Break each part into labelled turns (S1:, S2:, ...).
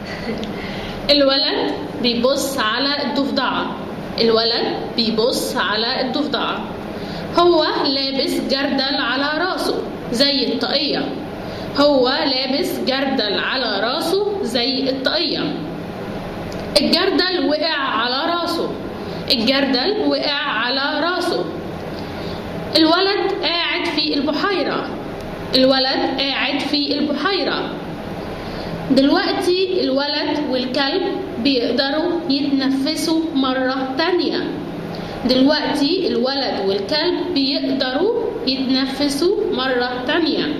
S1: الولد بيبص على الضفدعة الولد بيبص على الضفدعة هو لابس جردل على راسه زي الطاقية هو لابس جردل على راسه زي الطاقية الجردل وقع على راسه الجردل وقع على راسه الولد قاعد في البحيرة الولد قاعد في البحيرة دلوقتي الولد والكلب بيقدروا يتنفسوا مرة تانية دلوقتي الولد والكلب بيقدروا يتنفسوا مرة تانية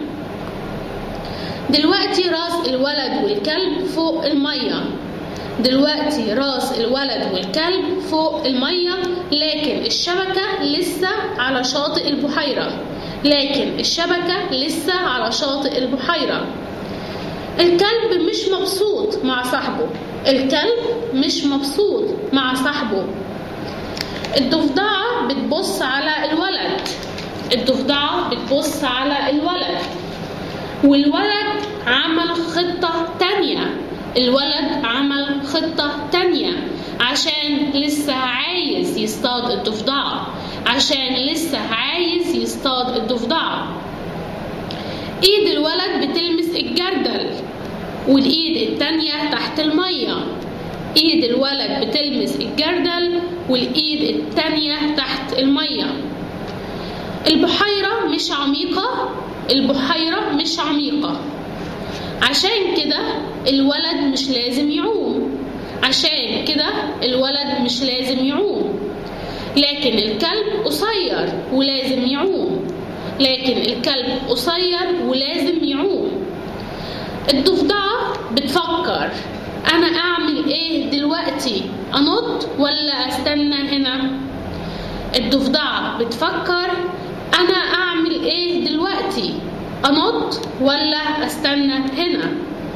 S1: دلوقتي راس الولد والكلب فوق المية دلوقتي راس الولد والكلب فوق المية لكن الشبكة لسه على شاطئ البحيرة لكن الشبكة لسه على شاطئ البحيرة الكلب مش مبسوط مع صاحبه الكلب مش مبسوط مع صاحبه الضفدعة بتبص على الولد الضفدعة بتبص على الولد والولد عمل خطة تانية الولد عمل خطة تانية عشان لسه عايز يصطاد الضفدعة عشان لسه عايز يصطاد الضفدعة ايد الولد بتلمس الجردل والايد التانية تحت المية ايد الولد بتلمس الجردل والايد التانية تحت المية البحيرة مش عميقة البحيرة مش عميقة عشان كده الولد مش لازم يعوم عشان كده الولد مش لازم يعوم لكن الكلب قصير ولازم يعوم لكن الكلب قصير ولازم يعوم الضفدعة بتفكر أنا أعمل إيه دلوقتي أنط ولا أستنى هنا الضفدعة بتفكر أنا أعمل إيه دلوقتي أنط ولا أستنى هنا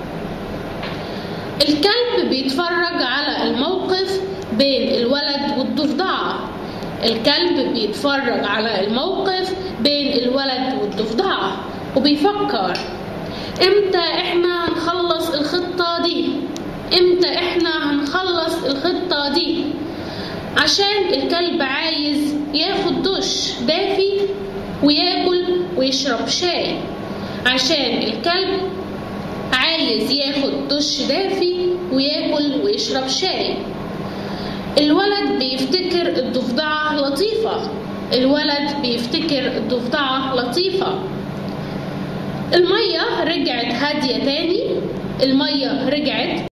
S1: الكلب بيتفرج على الموقف بين الولد والضفدعة الكلب بيتفرج على الموقف بين الولد والضفدعة وبيفكر امتى احنا هنخلص الخطة دي امتى احنا هنخلص الخطة دي عشان الكلب عايز ياخد دش دافي وياكل ويشرب شاي عشان الكلب عايز ياخد دش دافي وياكل ويشرب شاي الولد بيفتكر الضفدعة لطيفة الولد بيفتكر الضفدعة لطيفة المية رجعت هادية تاني المية رجعت